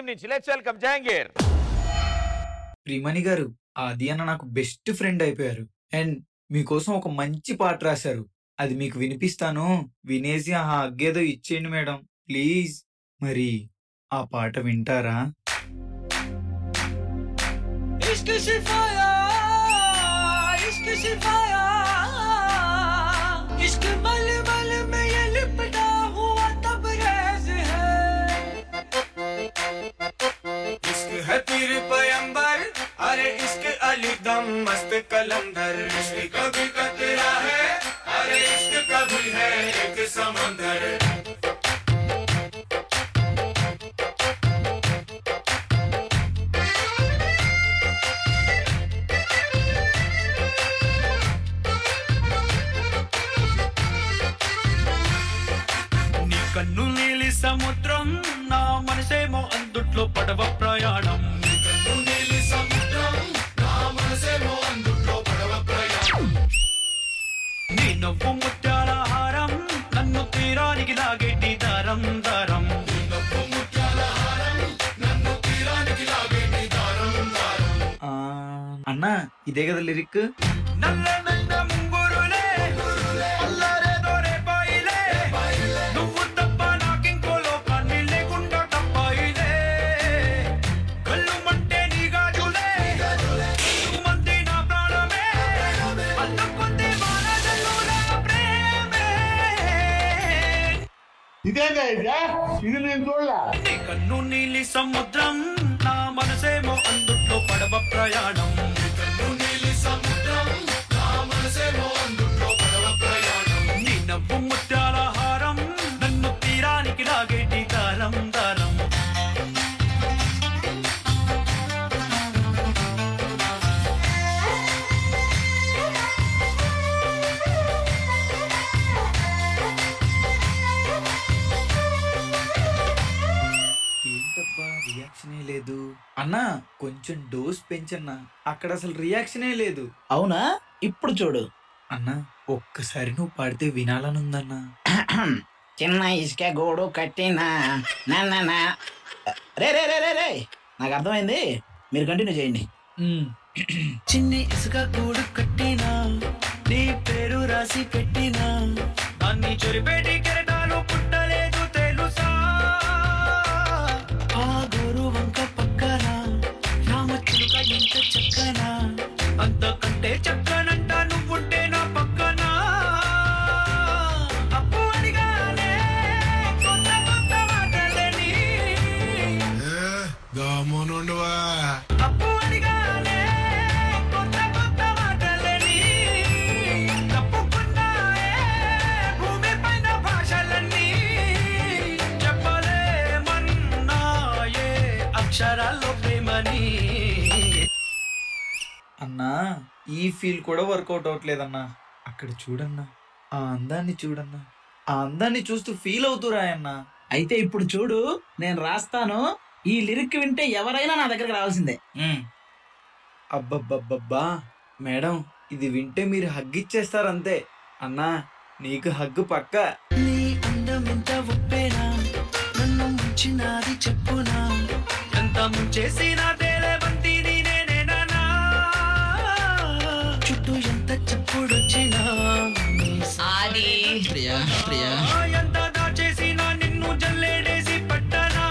Team నుంచి let's welcome Jahangir Priyamani గారు ఆది అన్న నాకు బెస్ట్ ఫ్రెండ్ అయిపోయారు అండ్ మీకోసం ఒక మంచి పాట రాశారు అది మీకు వినిపిస్తాను వినేసి ఆ అగ్గేదో ఇచ్చేయండి మేడం ప్లీజ్ మరి ఆ పాట వింటారా इश्क सिफाया इश्क सिफाया इश्क मल मल में ये लिपटा हुआ तबरेज है इश्क है पीर पैंबर अरे इश्क अली दम मस्त कलंदर इश्क कभी कतरा है अरे इश्क कभी है एक समंदर నీ కన్ను నీలి సముద్రం నా మనసేమో అందుట్లో పడవ ప్రయాణం నీలి సముద్రం నా మనసేమో అందుట్లో పడవ ప్రయాణం నీ నవ్వు ముత్యాల హారం నన్ను తీరానికి లాగేటి దారం దారం నవ్వు ముత్యాల హారం నన్ను తీరానికి లాగేటి దారం దారం ఆ, అన్న ఇదే కదా లిరిక్ నల్ల నల్ల ముంగురులే అల్లారే దొరే బాయిలే నువ్వు తప్ప నాకింకో లోకాన్ని లేకుండా తప్పాయిలే కళ్ళు మంటే నీ గాజులే నువ్వు మంది నా ప్రాణమే అంతకొద్ది మానదల్లుల ప్రేమే ఇదేగా ఇదే ఇది నేను చూడలే నీ కన్ను నీలి సముద్రం నా మనసేమో అందుట్లో పడవ ప్రయాణం కన్ను నీలి సముద్రం నా మనసేమో అందుట్లో పడవ ప్రయాణం నీ నవ్వు ముత్యాల హారం నన్ను తీరానికి లాగేటి దారం దారం ఏంటబ్బా రియాక్షనే లేదు అన్నా కొంచెం డోస్ పెంచన్నా అక్కడ అసలు రియాక్షనే లేదు అవునా ఇప్పుడు చూడు అన్నా ఒక్కసారి నువ్వు పాడితే వినాలనుందన్నా చిన్న ఇసుక గోడు కట్టినా నా రే రే రే రే రే నాకు అర్థమైంది మీరు కంటిన్యూ చేయండి ఉమ్, చిన్ని ఇసుక గూడు కట్టినా నీ పేరు రాసి పెట్టినా దాన్ని చొరిపేటి కెరటాలు పుట్టలేదు తెలుసా ఆ గోరు వంక పక్కన రామచిలుక ఎంత చక్కన అంతకంటే చక్కనంట నువ్వుంటే నా పక్కన అప్పు అడిగానే కొత్త కొత్త మాటలని దామోనుండువా అప్పు అడిగానే కొత్త కొత్త మాటలని తప్పుకున్నాయే భూమి పైన భాషలన్నీ చెప్పలేమన్నాయే అక్షరాల్లో ప్రేమని అన్నా ఈ ఫీల్ కూడా వర్కౌట్ అవ్వట్లేదన్నా అక్కడ చూడన్నా ఆ అందాన్ని చూడన్నా ఆ అందాన్ని చూస్తూ ఫీల్ అవుతురా అన్నా అయితే ఇప్పుడు చూడు నేను రాస్తాను ఈ లిరిక్ వింటే ఎవరైనా నా దగ్గరికి రావాల్సిందే ఉమ్. అబ్బబ్బబ్బబ్బా మేడం ఇది వింటే మీరు హగ్ ఇచ్చేస్తారంతే అన్నా నీకు హగ్గు పక్క నీ అందం ఎంత ఉప్పేనా నన్ను ముంచినాది చెప్పునా ఎంత ముంచేసినా తేలేవంతి నేనేనా చుట్టూ ఎంత చెప్పుడొచ్చినా నీ ఆది ప్రియా ప్రియా ఎంత దాచేసినా నిన్ను జల్లేడేసి పట్టనా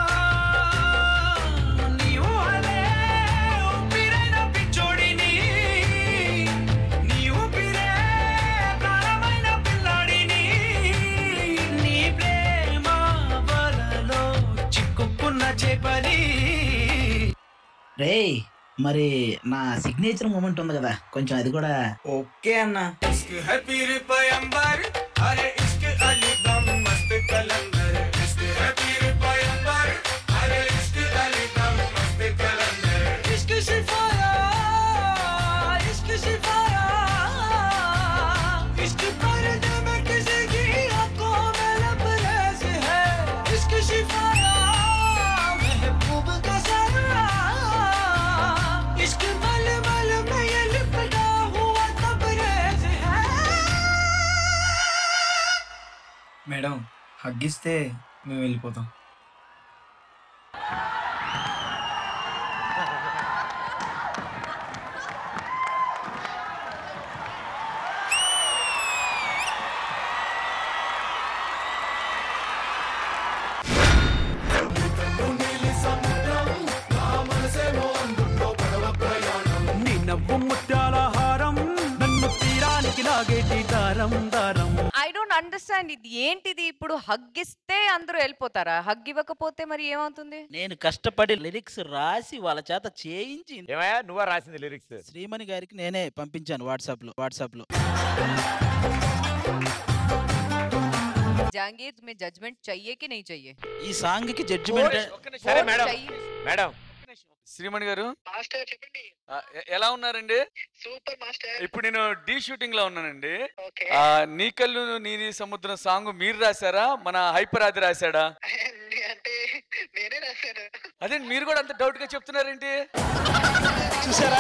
నీ ఊహలే ఊపిరైన పిచ్చోడిని నీ ఊపిరే ప్రాణమైన పిల్లాడిని నీ ప్రేమ వలలో చిక్కుకున్న చేపని రే మరి నా సిగ్నేచర్ మూమెంట్ ఉంది కదా కొంచెం అది కూడా ఓకే అన్నా इश्क है पीर पैंबर अरे इश्क अली दम मस्त कलंदर इश्क है पीर पैंबर अरे इश्क अली दम मस्त कलंदर इश्क सिफाया इश्क सिफाया इश्क पर्दे में किसी की आंखों में लबरेज है इश्क सिफाया महबूब का सरा इश्क मल मल में ये लिपटा हुआ तबरेज है మేడం హగ్ ఇస్తే మేము వెళ్ళిపోతాం తీరానికి లాగేటి దారం దారం ఐ డోంట్ అండర్స్టాండ్ ఇది ఏంటిది ఇప్పుడు హగ్ ఇస్తే అందరూ వెళ్ళిపోతారా హగ్ ఇవ్వకపోతే మరి ఏమవుతుంది నేను కష్టపడి లిరిక్స్ రాసి వాళ్ళ చేత చేయించి ఏమయ్యా నువ్వా రాసింది లిరిక్స్ శ్రీమణి గారికి నేనే పంపించాను వాట్సాప్ లో వాట్సాప్ లో जहांगीर तुम्हें जजमेंट चाहिए कि नहीं चाहिए ఈ సాంగ్ కి జడ్జిమెంట్ సరే Vote మేడం चाहिए మేడం శ్రీమణి గారు మాస్టర్ చెప్పండి ఆ, ఎ- ఎలా ఉన్నారండి సూపర్ మాస్టర్ ఇప్పుడు నేను డీ షూటింగ్ లో ఉన్నానండి ఓకే ఆ, నీ కళ్ళు నీది సముద్రం సాంగ్ మీరు రాశారా మన హైపర్ ఆది రాశాడా అంటే నేనే రాశాను అదే మీరు కూడా అంత డౌట్ గా చెప్తున్నారేంటి చూసారా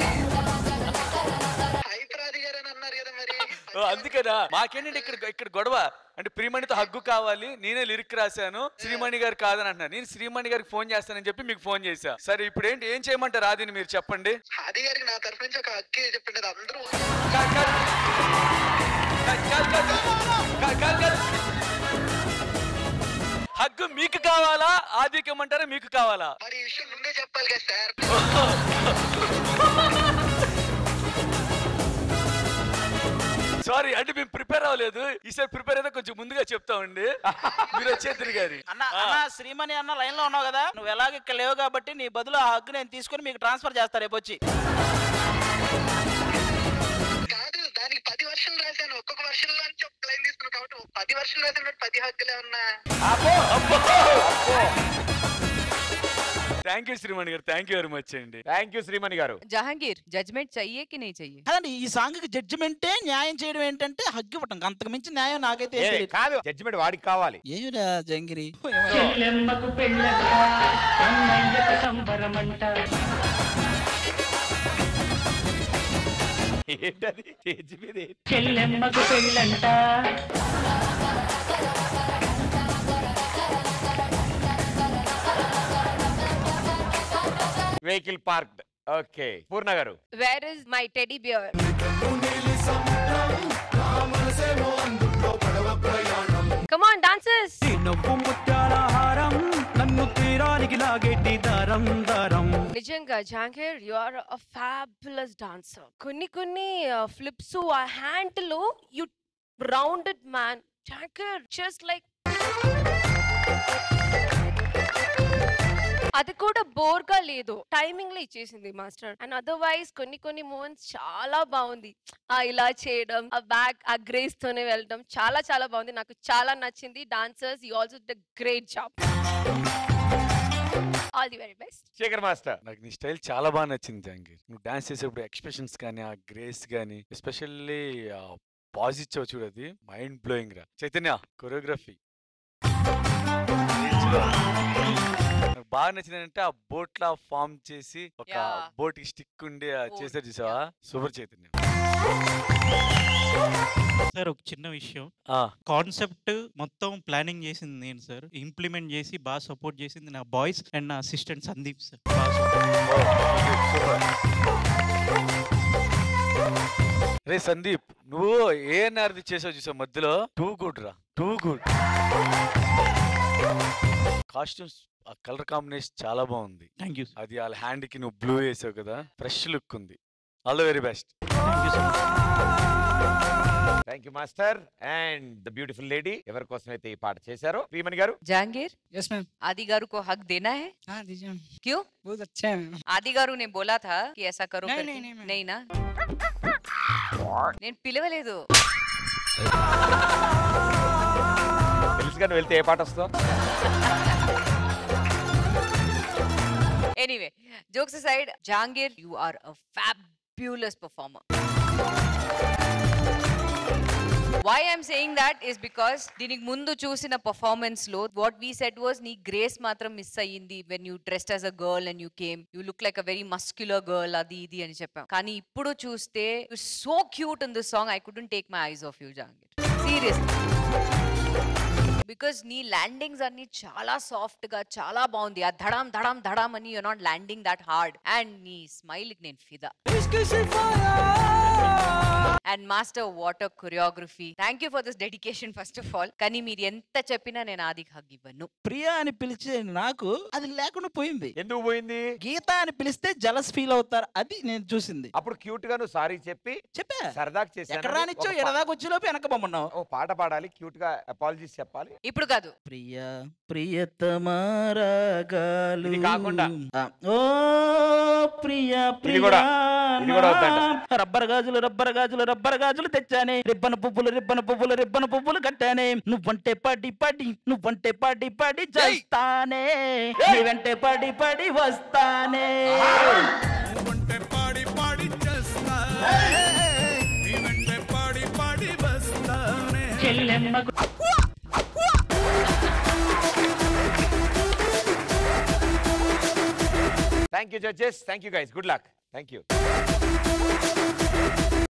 హైపరాది గారు అని అన్నారు కదా మరి ఓ, అందుకేనా మాకేంటంటే ఇక్కడ ఇక్కడ గొడవ అంటే ప్రియమణితో హగ్గు కావాలి నేనే లిరిక్ రాశాను శ్రీమణి గారు కాదని అంటున్నారు నేను శ్రీమణి గారికి ఫోన్ చేస్తానని చెప్పి మీకు ఫోన్ చేశా సరే ఇప్పుడు ఏంటి ఏం చేయమంటారు ఆదిని మీరు చెప్పండి ఆది గారికి నా తరఫు నుంచి ఒక అక్కి చెప్పండి అది అందరూ కాదు, కాదు. కాదు, కాదు, కాదు. కాదు, కాదు, కాదు. హగ్గు మీకు కావాలా ఆదికి ఇమ్మంటారా మీకు కావాలా మరి ఈ విషయం ముందే చెప్పాలి కదా సార్ సారీ అంటే మేము ప్రిపేర్ అవ్వలేదు ఈసారి ప్రిపేర్ అయితే కొంచెం ముందుగా చెప్తామండి మీరు వచ్చేద్దరు గారి అన్న అన్న శ్రీమణి అన్న లైన్ లో ఉన్నావు కదా నువ్వు ఎలాగ ఇక్కడ లేవు కాబట్టి నీ బదులు ఆ హగ్గు నేను తీసుకొని మీకు ట్రాన్స్ఫర్ చేస్తా రేపు వచ్చి కాదు దానికి పది వర్షాలు రాశాను ఒక్కొక్క వర్షంలో నుంచి ఒక లైన్ తీసుకున్నాను కాబట్టి పది వర్షాలు రాశాను కాబట్టి పది హక్కులే ఉన్నా thank you Srimani garu thank you very much అండి thank you Srimani garu Jahangir judgement चाहिए कि नहीं चाहिए కాదండి ఈ సాంగ్ కి జడ్జిమెంటే న్యాయం చేయడం ఏంటంటే హగ్గు ఇవ్వటం అంతకు మించి న్యాయం నాకైతే ఏం ఏ, తెలియదు. కాదు జడ్జిమెంట్ వాడికి కావాలి ఏమిరా జంగిరి చెల్లెమ్మకు పెళ్ళంట అన్నయ్యకు సంబరమంట ఏంటది స్టేజ్ మీద ఏంటి? చెల్లెమ్మకు పెళ్ళంట vehicle park okay Purna garu where is my teddy bear come on dancers ఈ నవ్వు ముత్యాల హారం నన్ను తీరానికి లాగేటి దారం దారం నిజంగా Jangir you are a fabulous dancer కొన్ని కొన్ని ఫ్లిప్స్ ఆ హ్యాండ్ లో you rounded man Jangir just like అది కూడా బోర్ గా లేదు టైమింగ్ లో ఇచ్చేసింది మాస్టర్ అండ్ అదర్వైజ్ కొన్ని కొన్ని మూమెంట్స్ చాలా బాగుంది ఆ ఇలా చేయడం ఆ బ్యాక్ ఆ గ్రేస్ తోనే వెళ్ళడం చాలా చాలా బాగుంది నాకు చాలా నచ్చింది dancers you also the great job all the very best Shekhar master నాకు నీ స్టైల్ చాలా బాగా నచ్చింది జాంగీర్ నువ్వు డాన్స్ చేసేప్పుడు ఎక్స్ప్రెషన్స్ కానీ ఆ గ్రేస్ కానీ ఎస్పెషల్లీ పాజ్ ఇచ్చావు చూడు అది మైండ్ బ్లోయింగ్ రా చైతన్య కొరియోగ్రఫీ నాకు బాగా నచ్చింది అంటే ఆ బోట్ లా ఫామ్ చేసి ఒక Yeah. బోట్ కి స్టిక్ ఉండి ఆ Boat, చేసారు చూసావా సూపర్ చైతన్య సార్ ఒక చిన్న విషయం ఆ, కాన్సెప్ట్ మొత్తం ప్లానింగ్ చేసింది నేను సార్ ఇంప్లిమెంట్ చేసి బాగా సపోర్ట్ చేసింది నా బాయ్స్ అండ్ నా అసిస్టెంట్ సందీప్ సార్ బాగా support ఓ, సూపర్. రే సందీప్ నువ్వు ఏఎన్ఆర్ది చేసావు చూసావు మధ్యలో టూ గుడ్ రా టూ గుడ్ కాస్ట్యూమ్స్ ఆ కలర్ కాంబినేషన్ చాలా బాగుంది థ్యాంక్ యూ అది వాళ్ళ హ్యాండ్ కి నువ్వు బ్లూ వేసావు కదా ఫ్రెష్ లుక్ ఉంది all the very best thank you sir thank you master and the beautiful lady ఎవరి కోసం అయితే ఈ పాట చేశారో శ్రీమణి గారు जहांगीर यस मैम आदि गारू को हक देना है हाँ दीजिए मैम क्यों बहुत अच्छा है मैम आदि गारू ने बोला था कि ऐसा करो नहीं, करके। नहीं, नहीं, मैम। नहीं ना నేను పిలవలేదు తెలుసు కానీ వెళ్తే ఏ పాట వస్తుందో anyway jokes aside Jahangir you are a fabulous performer why I'm saying that is because దీనికి ముందు చూసిన పర్ఫార్మెన్స్ లో వాట్ వీ సెట్ వాస్ నీ గ్రేస్ మాత్రం మిస్ అయ్యింది when you dressed as a girl and you came you look like a very muscular girl అది ఇది అని చెప్పాం కానీ ఇప్పుడు చూస్తే so cute in this song I couldn't take my eyes off you Jahangir serious because నీ landings అన్ని చాలా సాఫ్ట్ గా చాలా బాగుంది ఆ ధడాం ధడాం ధడాం అని you not landing that hard and నీ స్మైల్ నేను ఫిదా इश्क शिफाया and master what a choreography thank you for this dedication first of all కానీ మీరు ఎంత చెప్పినా నేను ఆదికి హగ్ ఇవ్వను ప్రియా అని పిలిచే నాకు అది లేకుండా పోయింది ఎందుకు పోయింది గీత అని పిలిస్తే జలస్ ఫీల్ అవుతారు అది నేను చూసింది అప్పుడు క్యూట్ గా నువ్వు సారీ చెప్పి చెప్పా సరదాకి చేశాను ఎక్కడ రానిచ్చో ఎడదాకా వచ్చేలోపు వెనక బొమ్మన్నావు ఓ పాట పాడాలి క్యూట్ గా అపాలజీస్ చెప్పాలి ఇప్పుడు కాదు ప్రియ ప్రియతమారాగాలు ఇది కాకుండా. ఆ, ఓ ప్రియ ఇది కూడా. ప్రియ ఇది కూడా వద్దంట. రబ్బర్ గాజులు రబ్బర్ గాజులు రబ్బర్ గాజులు తెచ్చానే రిబ్బన పువ్వులు రిబ్బన పువ్వులు రిబ్బన పువ్వులు కట్టానే నువ్వంటే పాడి పాడి నువ్వంటే పాడి పాడి చేస్తానే నీ వెంటే పాడి పాడి వస్తానే వెంటే పాడి పాడి చేస్తా నీ వెంటే పాడి పాడి వస్తానే thank you judges thank you guys good luck thank you